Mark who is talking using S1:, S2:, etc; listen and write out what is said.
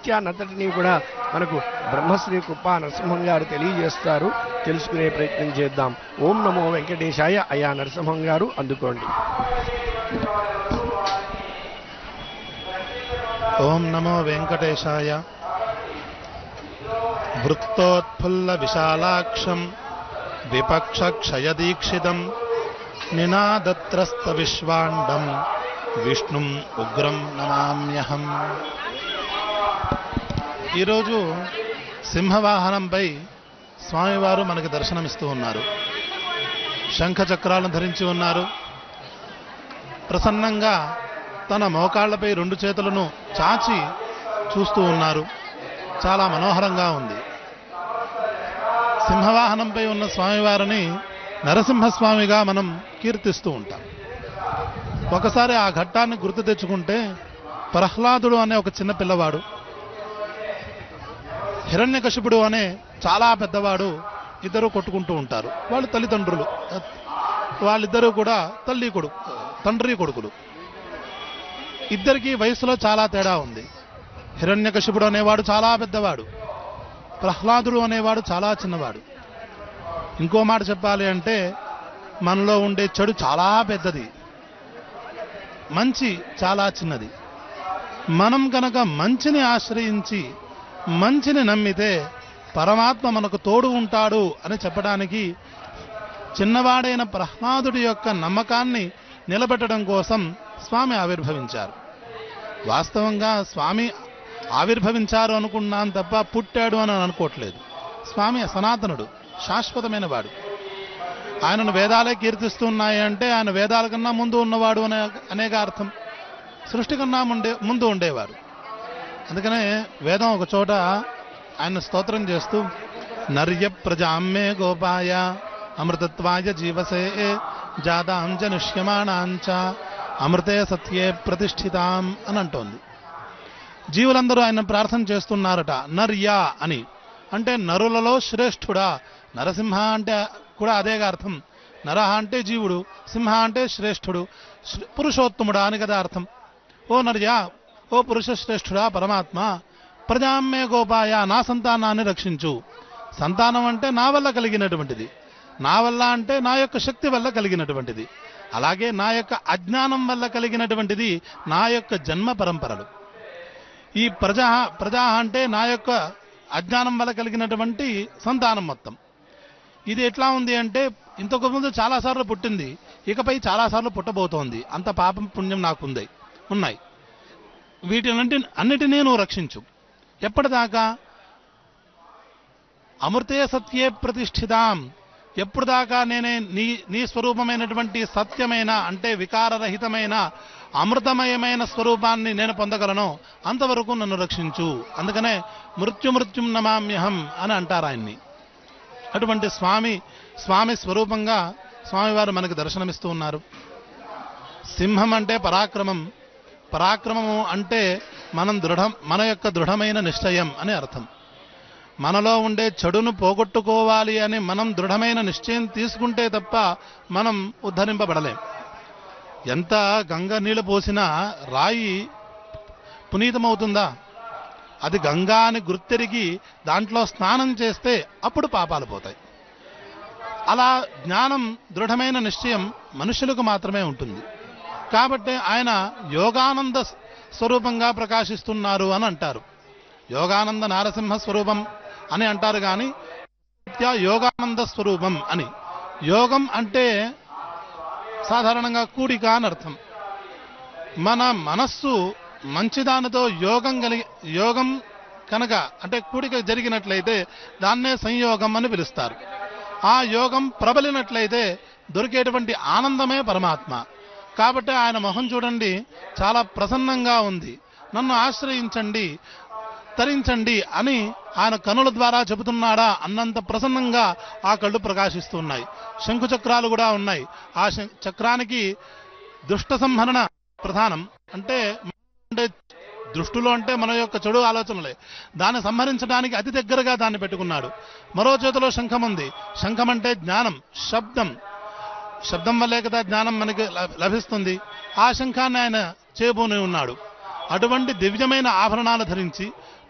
S1: రహస్యాన్నంతటినీ కూడా మనకు బ్రహ్మశ్రీ కృపా నరసింహం గారు తెలియజేస్తారు తెలుసుకునే ప్రయత్నం చేద్దాం ఓం నమో వెంకటేశాయ అయా నరసింహం గారు అందుకోండి
S2: ఓం నమో వెంకటేశాయ వృత్తోత్ఫుల్ల విశాలాక్షం విపక్ష క్షయదీక్షితం నినాదత్రస్త విశ్వాండం విష్ణుం ఉగ్రం నమామ్యహం ఈరోజు సింహవాహనంపై స్వామివారు మనకి దర్శనమిస్తూ ఉన్నారు శంఖ చక్రాలను ధరించి ఉన్నారు ప్రసన్నంగా తన మోకాళ్లపై రెండు చేతులను చాచి చూస్తూ ఉన్నారు చాలా మనోహరంగా ఉంది సింహవాహనంపై ఉన్న స్వామివారిని నరసింహస్వామిగా మనం కీర్తిస్తూ ఉంటాం ఒకసారి ఆ ఘట్టాన్ని గుర్తు తెచ్చుకుంటే ప్రహ్లాదుడు అనే ఒక చిన్న పిల్లవాడు హిరణ్యకశిపుడు అనే చాలా పెద్దవాడు ఇద్దరు కొట్టుకుంటూ ఉంటారు వాళ్ళు తల్లిదండ్రులు వాళ్ళిద్దరూ కూడా తల్లి కొడుకు తండ్రి కొడుకులు ఇద్దరికి వయసులో చాలా తేడా ఉంది హిరణ్యకశిపుడు అనేవాడు చాలా పెద్దవాడు ప్రహ్లాదుడు అనేవాడు చాలా చిన్నవాడు ఇంకో మాట చెప్పాలి అంటే మనలో ఉండే చెడు చాలా పెద్దది మంచి చాలా చిన్నది మనం కనుక మంచిని ఆశ్రయించి మంచిని నమ్మితే పరమాత్మ మనకు తోడు ఉంటాడు అని చెప్పడానికి చిన్నవాడైన ప్రహ్లాదుడి యొక్క నమ్మకాన్ని నిలబెట్టడం కోసం స్వామి ఆవిర్భవించారు వాస్తవంగా స్వామి ఆవిర్భవించారు అనుకున్నాం తప్ప పుట్టాడు అని అనుకోవట్లేదు స్వామి సనాతనుడు శాశ్వతమైన వాడు ఆయనను వేదాలే కీర్తిస్తున్నాయి అంటే ఆయన వేదాల కన్నా ముందు ఉన్నవాడు అనే అనేక అర్థం సృష్టి కన్నా ముందే ముందు ఉండేవాడు అందుకనే వేదం ఒక చోట ఆయన స్తోత్రం చేస్తూ నర్య ప్రజామ్మే గోపాయ అమృతత్వాయ జీవసే జాతాం చ నిష్యమాణాంచ అమృతే సత్యే ప్రతిష్ఠితాం అని అంటోంది జీవులందరూ ఆయన ప్రార్థన చేస్తున్నారట నర్యా అని అంటే నరులలో శ్రేష్ఠుడా నరసింహ అంటే కూడా అదేగా అర్థం నరహ అంటే జీవుడు సింహ అంటే శ్రేష్ఠుడు శ్రే- పురుషోత్తముడా అని కదా అర్థం ఓ నర్యా ఓ పురుష శ్రేష్ఠుడా పరమాత్మ ప్రజామ్మే గోపాయ నా సంతానాన్ని రక్షించు సంతానం అంటే నా వల్ల కలిగినటువంటిది నా వల్ల అంటే నా యొక్క శక్తి వల్ల కలిగినటువంటిది అలాగే నా యొక్క అజ్ఞానం వల్ల కలిగినటువంటిది నా యొక్క జన్మ పరంపరలు ఈ ప్రజా ప్రజా అంటే నా యొక్క అజ్ఞానం వల్ల కలిగినటువంటి సంతానం మొత్తం ఇది ఎట్లా ఉంది అంటే ఇంతకు ముందు చాలాసార్లు పుట్టింది ఇకపై చాలాసార్లు పుట్టబోతోంది అంత పాపం పుణ్యం నాకు ఉంది ఉన్నాయి వీటినంటి అన్నిటినీ నువ్వు రక్షించు ఎప్పటిదాకా అమృతే సత్యే ప్రతిష్ఠితాం ఎప్పుడు దాకా నేనే నీ నీ స్వరూపమైనటువంటి సత్యమైన అంటే వికారరహితమైన అమృతమయమైన స్వరూపాన్ని నేను పొందగలను అంతవరకు నన్ను రక్షించు అందుకనే మృత్యు మృత్యుం నమామ్యహం అని అంటారు ఆయన్ని అటువంటి స్వామి స్వామి స్వరూపంగా స్వామివారు మనకు దర్శనమిస్తూ ఉన్నారు సింహం అంటే పరాక్రమం పరాక్రమము అంటే మనం దృఢం మన యొక్క దృఢమైన నిశ్చయం అని అర్థం మనలో ఉండే చెడును పోగొట్టుకోవాలి అని మనం దృఢమైన నిశ్చయం తీసుకుంటే తప్ప మనం ఉద్ధరింపబడలేం ఎంత గంగ నీళ్ళు పోసినా రాయి పునీతమవుతుందా అది గంగా అని గుర్తెరిగి దాంట్లో స్నానం చేస్తే అప్పుడు పాపాలు పోతాయి అలా జ్ఞానం దృఢమైన నిశ్చయం మనుషులకు మాత్రమే ఉంటుంది కాబట్టి ఆయన యోగానంద స్వరూపంగా ప్రకాశిస్తున్నారు అని అంటారు యోగానంద నారసింహ స్వరూపం అని అంటారు కానీ నిత్య యోగానంద స్వరూపం అని యోగం అంటే సాధారణంగా కూడిక అని అర్థం మన మనస్సు మంచిదానితో యోగం కలిగి యోగం కనుక అంటే కూడిక జరిగినట్లయితే దాన్నే సంయోగం అని పిలుస్తారు ఆ యోగం ప్రబలినట్లయితే దొరికేటువంటి ఆనందమే పరమాత్మ కాబట్టి ఆయన మొహం చూడండి చాలా ప్రసన్నంగా ఉంది నన్ను ఆశ్రయించండి తరించండి అని ఆయన కనుల ద్వారా చెబుతున్నాడా అన్నంత ప్రసన్నంగా ఆ కళ్ళు ప్రకాశిస్తున్నాయి శంకు చక్రాలు కూడా ఉన్నాయి ఆ శం- చక్రానికి దుష్ట సంహరణ ప్రధానం అంటే ఉండే దృష్టిలో అంటే మన యొక్క చెడు ఆలోచనలే దాన్ని సంహరించడానికి అతి దగ్గరగా దాన్ని పెట్టుకున్నాడు మరో చేతిలో శంఖం ఉంది శంఖం అంటే జ్ఞానం శబ్దం శబ్దం వల్లే కదా జ్ఞానం మనకి లభ- లభిస్తుంది ఆ శంఖాన్ని ఆయన చేయబోని ఉన్నాడు అటువంటి దివ్యమైన ఆభరణాలు ధరించి